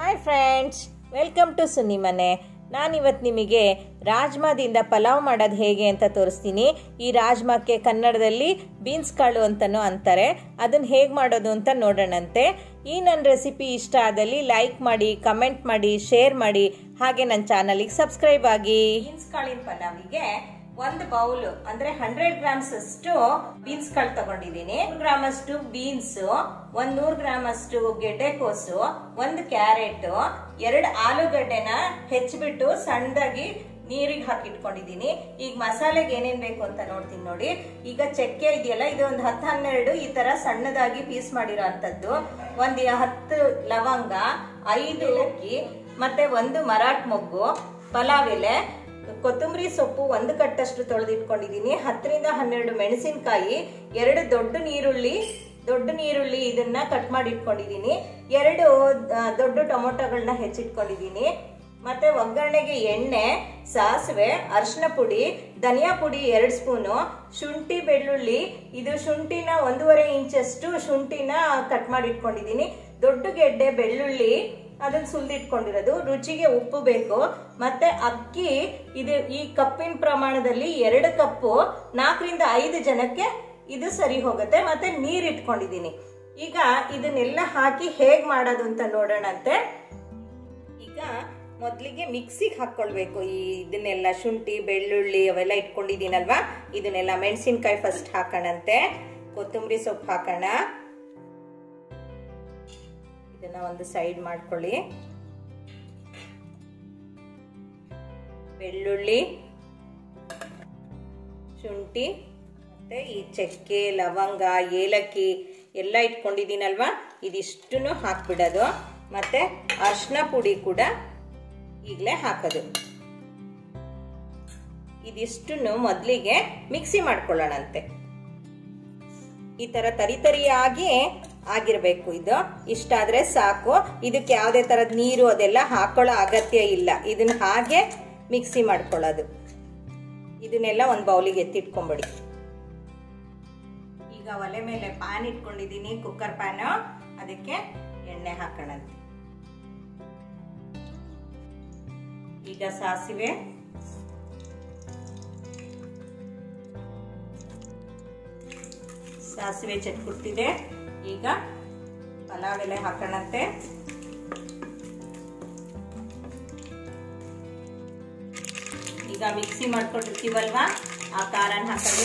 hi friends welcome to ಸುನ್ನಿ ಮನೆ ನಾನಿವತ್ತು ನಿಮಗೆ ರಾಜ್ಮಾದಿಂದ ಪಲಾವ್ ಮಾಡೋದು ಹೇಗೆ ಅಂತ ತೋರಿಸ್ತೀನಿ ಈ ರಾಜ್ಮಾಕ್ಕೆ ಕನ್ನಡದಲ್ಲಿ ಬೀನ್ಸ್ ಕಾಳು ಅಂತಲೂ ಅಂತಾರೆ ಅದನ್ನು ಹೇಗೆ ಮಾಡೋದು ಅಂತ ನೋಡೋಣಂತೆ ಈ ನನ್ನ ರೆಸಿಪಿ ಇಷ್ಟ ಆದಲ್ಲಿ ಲೈಕ್ ಮಾಡಿ ಕಮೆಂಟ್ ಮಾಡಿ ಶೇರ್ ಮಾಡಿ ಹಾಗೆ ನನ್ನ ಚಾನಲಿಗೆ ಸಬ್ಸ್ಕ್ರೈಬ್ ಆಗಿ ಬೀನ್ಸ್ ಕಾಳಿನ ಪಲಾವಿಗೆ ಒಂದು ಬೌಲ್ ಅಂದ್ರೆ ಹಂಡ್ರೆಡ್ ಗ್ರಾಮ್ಸ್ ಅಷ್ಟು ಬೀನ್ಸ್ ಕಾಳು ತಗೊಂಡಿದ್ದೀನಿ ಗ್ರಾಮ್ ಅಷ್ಟು ಬೀನ್ಸ್ ಒಂದ್ ನೂರ್ ಗ್ರಾಮ್ ಅಷ್ಟು ಗೆಡ್ಡೆಕೋಸು ಒಂದು ಕ್ಯಾರೆಟ್ ಎರಡು ಆಲೂಗಡ್ಡೆನ ಹೆಚ್ಚಿಬಿಟ್ಟು ಸಣ್ಣದಾಗಿ ನೀರಿಗೆ ಹಾಕಿಟ್ಕೊಂಡಿದ್ದೀನಿ ಈಗ ಮಸಾಲೆಗೆ ಏನೇನ್ ಬೇಕು ಅಂತ ನೋಡ್ತೀನಿ ನೋಡಿ ಈಗ ಚಕ್ಕೆ ಇದೆಯಲ್ಲ ಇದು ಒಂದು ಹತ್ತು ಹನ್ನೆರಡು ಈ ತರ ಸಣ್ಣದಾಗಿ ಪೀಸ್ ಮಾಡಿರೋ ಅಂತದ್ದು ಒಂದು ಹತ್ತು ಲವಂಗ ಐದು ಏಲಕ್ಕಿ ಮತ್ತೆ ಒಂದು ಮರಾಠ್ ಮೊಗ್ಗು ಪಲಾವ್ ಎಲೆ ಕೊತ್ತಂಬರಿ ಸೊಪ್ಪು ಒಂದು ಕಟ್ಟಷ್ಟು ತೊಳೆದಿಟ್ಕೊಂಡಿದ್ದೀನಿ ಹತ್ತರಿಂದ ಹನ್ನೆರಡು ಮೆಣಸಿನಕಾಯಿ ಎರಡು ದೊಡ್ಡ ನೀರುಳ್ಳಿ ದೊಡ್ಡ ನೀರುಳ್ಳಿ ಇದನ್ನ ಕಟ್ ಮಾಡಿ ಇಟ್ಕೊಂಡಿದ್ದೀನಿ ಎರಡು ದೊಡ್ಡ ಟೊಮೊಟೊಗಳನ್ನ ಹೆಚ್ಚಿಟ್ಕೊಂಡಿದ್ದೀನಿ ಮತ್ತೆ ಒಗ್ಗರಣೆಗೆ ಎಣ್ಣೆ ಸಾಸಿವೆ ಅರಿಶಿನ ಪುಡಿ ಧನಿಯಾ ಪುಡಿ ಎರಡು ಸ್ಪೂನು ಶುಂಠಿ ಬೆಳ್ಳುಳ್ಳಿ ಇದು ಶುಂಠಿನ ಒಂದೂವರೆ ಇಂಚಷ್ಟು ಶುಂಠಿನ ಕಟ್ ಮಾಡಿ ಇಟ್ಕೊಂಡಿದ್ದೀನಿ ದೊಡ್ಡ ಗೆಡ್ಡೆ ಬೆಳ್ಳುಳ್ಳಿ ಅದನ್ನ ಸುಲಿದಿಟ್ಕೊಂಡಿರೋದು ರುಚಿಗೆ ಉಪ್ಪು ಬೇಕು ಮತ್ತೆ ಅಕ್ಕಿ ಇದು ಈ ಕಪ್ಪಿನ ಪ್ರಮಾಣದಲ್ಲಿ ಎರಡು ಕಪ್ಪು ನಾಲ್ಕರಿಂದ ಐದು ಜನಕ್ಕೆ ಇದು ಸರಿ ಹೋಗುತ್ತೆ ಮತ್ತೆ ನೀರ್ ಇಟ್ಕೊಂಡಿದ್ದೀನಿ ಈಗ ಇದನ್ನೆಲ್ಲ ಹಾಕಿ ಹೇಗ್ ಮಾಡೋದು ಅಂತ ನೋಡೋಣಂತೆ ಈಗ ಮೊದಲಿಗೆ ಮಿಕ್ಸಿಗೆ ಹಾಕ್ಕೊಳ್ಬೇಕು ಈ ಇದನ್ನೆಲ್ಲ ಶುಂಠಿ ಬೆಳ್ಳುಳ್ಳಿ ಅವೆಲ್ಲ ಇಟ್ಕೊಂಡಿದ್ದೀನಲ್ವಾ ಇದನ್ನೆಲ್ಲ ಮೆಣಸಿನ್ಕಾಯಿ ಫಸ್ಟ್ ಹಾಕೋಣಂತೆ ಕೊತ್ತಂಬರಿ ಸೊಪ್ಪು ಹಾಕೋಣ ಇದನ್ನ ಒಂದು ಸೈಡ್ ಮಾಡ್ಕೊಳ್ಳಿ ಬೆಳ್ಳುಳ್ಳಿ ಶುಂಠಿ ಮತ್ತೆ ಈ ಚಕ್ಕೆ ಲವಂಗ ಏಲಕ್ಕಿ ಎಲ್ಲ ಇಟ್ಕೊಂಡಿದ್ದೀನಲ್ವಾ ಇದಿಷ್ಟನ್ನು ಹಾಕ್ಬಿಡೋದು ಮತ್ತೆ ಅರ್ಶಿನ ಪುಡಿ ಕೂಡ ಈಗಲೇ ಹಾಕೋದು ಇದಿಷ್ಟನ್ನು ಮೊದಲಿಗೆ ಮಿಕ್ಸಿ ಮಾಡ್ಕೊಳ್ಳೋಣಂತೆ ಈ ತರ ತರಿ ತರಿಯಾಗಿ ಆಗಿರ್ಬೇಕು ಇದು ಇಷ್ಟಾದ್ರೆ ಸಾಕು ಇದಕ್ಕೆ ಯಾವುದೇ ತರದ ನೀರು ಅದೆಲ್ಲ ಹಾಕೊಳ್ಳೋ ಅಗತ್ಯ ಇಲ್ಲ ಇದನ್ನ ಹಾಗೆ ಮಿಕ್ಸಿ ಮಾಡ್ಕೊಳ್ಳೋದು ಇದನ್ನೆಲ್ಲ ಒಂದು ಬೌಲಿಗೆ ಎತ್ತಿಟ್ಕೊಂಬಿಡಿ ಈಗ ಒಲೆ ಮೇಲೆ ಪ್ಯಾನ್ ಇಟ್ಕೊಂಡಿದ್ದೀನಿ ಕುಕ್ಕರ್ ಪ್ಯಾನ್ ಅದಕ್ಕೆ ಎಣ್ಣೆ ಹಾಕೋಣಂತೆ ಈಗ ಸಾಸಿವೆ ಸಾಸಿವೆ ಚಟ್ಕುಟ್ಟಿದೆ ಈಗ ಪಲಾವ್ ಎಲೆ ಹಾಕೋಣಂತೆ ಈಗ ಮಿಕ್ಸಿ ಮಾಡ್ಕೊಂಡಿರ್ತೀವಲ್ವಾ ಆ ಖಾರನ ಹಾಕೋದು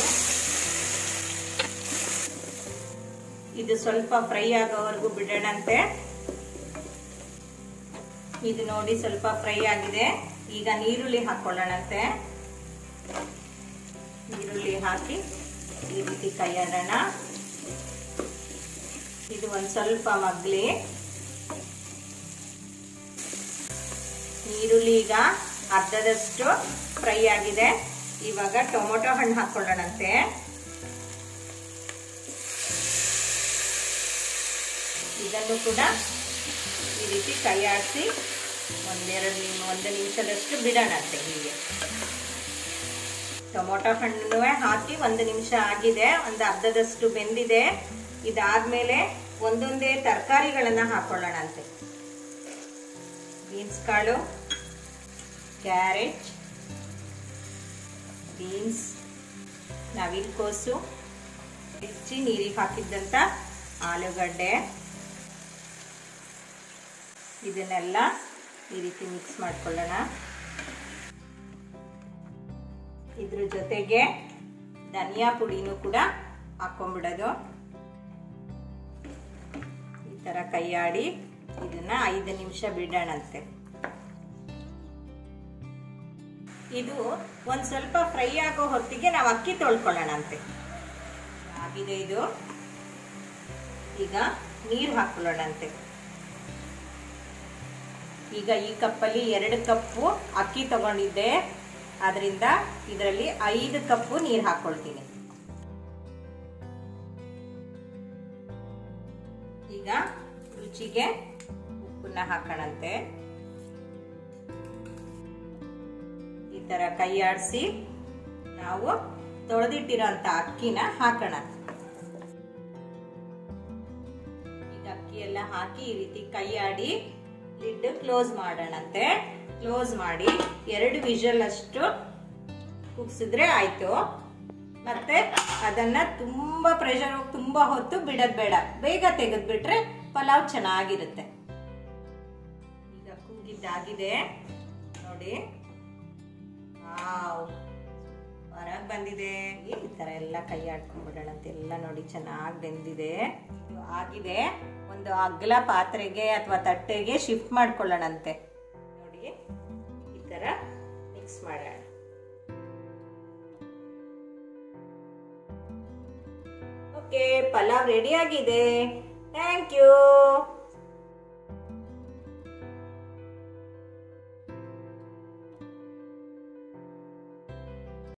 ಇದು ಸ್ವಲ್ಪ ಫ್ರೈ ಆಗೋವರೆಗೂ ಬಿಡೋಣಂತೆ ಇದು ನೋಡಿ ಸ್ವಲ್ಪ ಫ್ರೈ ಆಗಿದೆ ಈಗ ನೀರುಳ್ಳಿ ಹಾಕೊಳ್ಳೋಣಂತೆ ಈರುಳ್ಳಿ ಹಾಕಿ ಈ ರೀತಿ ಕೈಯಾಡೋಣ ಇದು ಒಂದು ಸ್ವಲ್ಪ ಮಗ್ಲಿ ಈರುಳ್ಳಿ ಈಗ ಅರ್ಧದಷ್ಟು ಫ್ರೈ ಆಗಿದೆ ಇವಾಗ ಟೊಮೊಟೊ ಹಣ್ಣು ಹಾಕೊಳ್ಳೋಣಂತೆ ಇದನ್ನು ಕೂಡ ಈ ರೀತಿ ಕೈ ಆಡಿಸಿ ಒಂದೆರಡು ನಿಮ್ ಒಂದು ನಿಮಿಷದಷ್ಟು ಬಿಡೋಣಂತೆ ಹೀಗೆ ಟೊಮೊಟೊ ಹಣ್ಣು ಹಾಕಿ ಒಂದು ನಿಮಿಷ ಆಗಿದೆ ಒಂದು ಅರ್ಧದಷ್ಟು ಬೆಂದಿದೆ ಇದಾದ್ಮೇಲೆ ಒಂದೊಂದೇ ತರಕಾರಿಗಳನ್ನ ಹಾಕೊಳ್ಳೋಣಂತೆ ಬೀನ್ಸ್ ಕಾಳು ಕ್ಯಾರೆಟ್ ಬೀನ್ಸ್ ನವಿಲ್ಕೋಸು ಹೆಚ್ಚಿ ನೀರಿಗೆ ಹಾಕಿದ್ದಂತ ಆಲೂಗಡ್ಡೆ ಇದನ್ನೆಲ್ಲ ಈ ರೀತಿ ಮಿಕ್ಸ್ ಮಾಡ್ಕೊಳ್ಳೋಣ ಇದ್ರ ಜೊತೆಗೆ ಧನಿಯಾ ಪುಡಿನೂ ಕೂಡ ಹಾಕೊಂಡ್ಬಿಡೋದು ಈ ತರ ಕೈಯಾಡಿ ಇದನ್ನ ಐದು ನಿಮಿಷ ಬಿಡೋಣಂತೆ ಇದು ಒಂದ್ ಸ್ವಲ್ಪ ಫ್ರೈ ಆಗೋ ಹೊತ್ತಿಗೆ ನಾವು ಅಕ್ಕಿ ತೊಳ್ಕೊಳ್ಳೋಣಂತೆ ಆಗಿದೆ ಇದು ಈಗ ನೀರು ಹಾಕೊಳ್ಳೋಣಂತೆ ಈಗ ಈ ಕಪ್ಪಲ್ಲಿ ಎರಡು ಕಪ್ಪು ಅಕ್ಕಿ ತಗೊಂಡಿದ್ದೆ ಅದರಿಂದ ಇದರಲ್ಲಿ ಐದು ಕಪ್ಪು ನೀರು ಹಾಕೊಳ್ತೀನಿ ಈಗ ರುಚಿಗೆ ಉಪ್ಪನ್ನ ಹಾಕೋಣಂತೆ ಈ ತರ ಕೈ ಆಡಿಸಿ ನಾವು ತೊಳೆದಿಟ್ಟಿರೋಂಥ ಅಕ್ಕಿನ ಹಾಕೋಣ ಈಗ ಅಕ್ಕಿ ಎಲ್ಲ ಹಾಕಿ ಈ ರೀತಿ ಕೈ ಆಡಿ ಲಿಡ್ ಕ್ಲೋಸ್ ಮಾಡೋಣಂತೆ ಕ್ಲೋಸ್ ಮಾಡಿ ಎರಡು ವಿಷಲ್ ಅಷ್ಟು ಕುಗ್ಸಿದ್ರೆ ಆಯ್ತು ಮತ್ತೆ ಅದನ್ನ ತುಂಬಾ ಪ್ರೆಷರ್ ಹೋಗಿ ತುಂಬಾ ಹೊತ್ತು ಬಿಡೋದ್ ಬೇಡ ಬೇಗ ತೆಗೆದ್ಬಿಟ್ರೆ ಪಲಾವ್ ಚೆನ್ನಾಗಿರುತ್ತೆ ಈಗ ಕೂಗಿದ್ದಾಗಿದೆ ನೋಡಿ ವಾವ್ ಹೊರಗೆ ಬಂದಿದೆ ಈ ತರ ಎಲ್ಲ ಕೈ ಆಡ್ಕೊಂಡ್ಬಿಡೋಣಂತೆ ಎಲ್ಲ ನೋಡಿ ಚೆನ್ನಾಗಿ ಬೆಂದಿದೆ ಇದು ಆಗಿದೆ ಒಂದು ಅಗ್ಲ ಪಾತ್ರೆಗೆ ಅಥವಾ ತಟ್ಟೆಗೆ ಶಿಫ್ಟ್ ಮಾಡ್ಕೊಳ್ಳೋಣಂತೆ ನೋಡಿ ಈ ತರ ಮಿಕ್ಸ್ ಮಾಡೋಣ ಓಕೆ ಪಲಾವ್ ರೆಡಿ ಆಗಿದೆ ಥ್ಯಾಂಕ್ ಯು